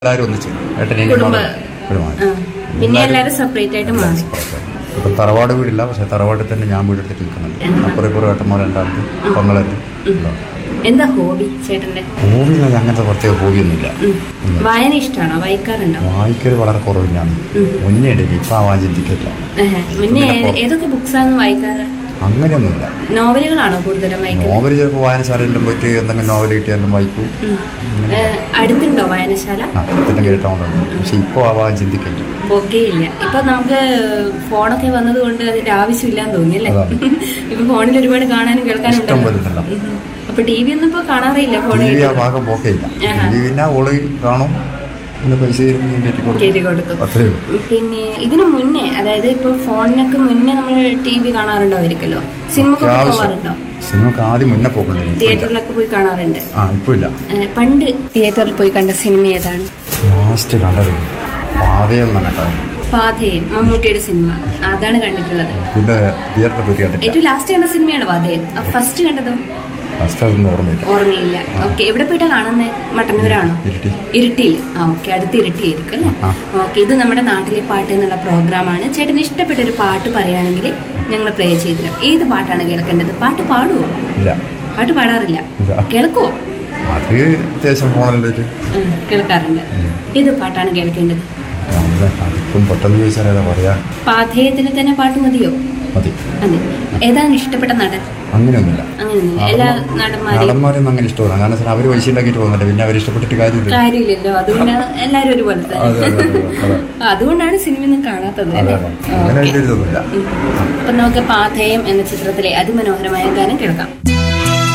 എല്ലാവരും ഒന്നിച്ച് ഏട്ടനെ കുടുംബ കുടുംബം ആ. പിന്നെ എല്ലാവരും സെപ്പറേറ്റ് ആയിട്ട് മാറി ഇപ്പം തറവാട് വീടില്ല പക്ഷെ തറവാട്ടിൽ തന്നെ ഞാൻ വീടെടുത്തിട്ട് നിൽക്കുന്നുണ്ട് അപ്പുറം ഇപ്പുറം ഏട്ടന്മാർ രണ്ടാമത് പൊങ്ങളല്ലേ എന്താ ഹോബി ചേട്ടന്റെ ഹോബിയിൽ അങ്ങനത്തെ പ്രത്യേക ഹോബിയൊന്നുമില്ല ഉം. വായന ഇഷ്ടമാണോ വായിക്കാറുണ്ടോ വായിക്കൽ വളരെ കുറവ് ഞാൻ മുന്നേ ഇടയിൽ ഇപ്പം ആവാൻ ചിന്തിക്കില്ല ഏഹ്. മുന്നേ ഏ- ഏതൊക്കെ ബുക്സാണ് വായിക്കാറ് അങ്ങനെയൊന്നുമില്ല നോവലുകളാണോ കൂടുതലും വായിക്കുന്നത് നോവൽ ചിലപ്പോൾ വായനശാലയിലും പോയിട്ട് എന്തെങ്കിലും നോവൽ കിട്ടിയാലും വായിക്കും ഉം. ഏഹ്, അടുത്തുണ്ടോ വായനശാല ആ പിന്നെ കേട്ടോണ്ടുണ്ട് പക്ഷെ ഇപ്പോൾ ആവാൻ ചിന്തിക്കില്ല ഓക്കെ ഇല്ല ഇപ്പൊ നമുക്ക് ഫോണൊക്കെ വന്നത് കൊണ്ട് അതിന്റെ ആവശ്യമില്ലാന്ന് തോന്നി അല്ലേ അതാണ്. ഇപ്പൊ ഫോണിൽ ഒരുപാട് കാണാനും കേൾക്കാനും ഇഷ്ടം പോലെ ഉണ്ടല്ലോ. ഉണ്ടല്ലോ. ഉം. അപ്പൊ ടി വി ഒന്നും ഇപ്പൊ കാണാറില്ല ടി ഫോണിൽ വി ആ ഭാഗം പോക്കേയില്ല ആഹാ. ടി വി പിന്നെ ഓള് കാണും പിന്നെ പൈസ തരും ഞാൻ കയറ്റി കയറ്റി കൊടുക്കും കൊടുക്കും അത്രേ ഉള്ളൂ പിന്നെ ഇതിനു മുന്നേ അതായത് ഇപ്പൊ ഫോണിനൊക്കെ മുന്നേ നമ്മൾ ടി വി കാണാറുണ്ടായിരിക്കല്ലോ സിനിമക്കൊക്കെ പോവാറുണ്ടോ സിനിമക്ക് ആദ്യം മുന്നേ പോകണ്ടേ തിയേറ്ററിലൊക്കെ പോയി കാണാറുണ്ട് ആ ഇപ്പൊ ഇല്ല ഏഹ് പണ്ട് തിയേറ്ററിൽ പോയി കണ്ട സിനിമ ഏതാണ് ലാസ്റ്റ് കണ്ടത് പാതയിൽ തന്നെ കണ്ടത് പാതയും മമ്മൂട്ടിയുടെ സിനിമ അതാണ് കണ്ടിട്ടുള്ളത് പിന്നെ തിയേറ്ററിൽ പോയി കണ്ടില്ല ഏറ്റവും ലാസ്റ്റ് കണ്ട സിനിമയാണ് പാതയും ഫസ്റ്റ് കണ്ടതോ ലാസ്റ്റ് അതൊന്നും ഓർമ്മയില്ല ഓർമ്മയില്ല ഓക്കെ എവിടെ പോയിട്ടാ കാണുന്നത് മട്ടന്നൂരാണോ ഇരുട്ടി ഇരുട്ടിയിൽ ആ ഓക്കെ അടുത്ത് ഇരുട്ടിയായിരിക്കും അല്ലേ ആ. ഓക്കെ ഇത് നമ്മുടെ നാട്ടിലെ പാട്ട് എന്നുള്ള പ്രോഗ്രാമാണ് ചേട്ടന് ഇഷ്ടപ്പെട്ട ഒരു പാട്ട് പറയുകയാണെങ്കിൽ ഞങ്ങൾ പ്ലേ ചെയ്തു തരാം ഏത് പാട്ടാണ് കേൾക്കേണ്ടത് പാട്ട് പാടുവോ ഇല്ല പാട്ട് പാടാറില്ല ഇല്ല. കേൾക്കുവോ അത് അത്യാവശ്യം ഫോണിലേക്ക് ഉം, കേൾക്കാറുണ്ട് ഏത് പാട്ടാണ് കേൾക്കേണ്ടത് അതിപ്പം പെട്ടെന്ന് ചോദിച്ചാൽ ഏതാ പറയാ പാഥേയത്തിന് തന്നെ പാട്ട് മതിയോ മതി അതെ ഏതാണ് ഇഷ്ടപ്പെട്ട നടൻ അങ്ങനെയൊന്നുമില്ല അങ്ങനെയൊന്നുമില്ല എല്ലാ നടന്മാരെയും നടന്മാരൊന്നും അങ്ങനെ ഇഷ്ടമല്ല കാരണം വെച്ചാൽ അവർ പൈസ ഉണ്ടാക്കിയിട്ട് പോകുന്നില്ല പിന്നെ അവർ ഇഷ്ടപ്പെട്ടിട്ട് കാര്യമില്ല കാര്യമില്ലല്ലോ അതുകൊണ്ട് എല്ലാരും ഒരുപോലെ അതെ അതെ തന്നെ അതെ അതെ അതുകൊണ്ടാണ് സിനിമയൊന്നും കാണാത്തത് അതെ അല്ലേ അതെ അങ്ങനെ ഓക്കെ വലിയ ഇതൊന്നുമില്ല അപ്പൊ നമുക്ക് പാഥേയം എന്ന ചിത്രത്തിലെ അതിമനോഹരമായ ഗാനം കേൾക്കാം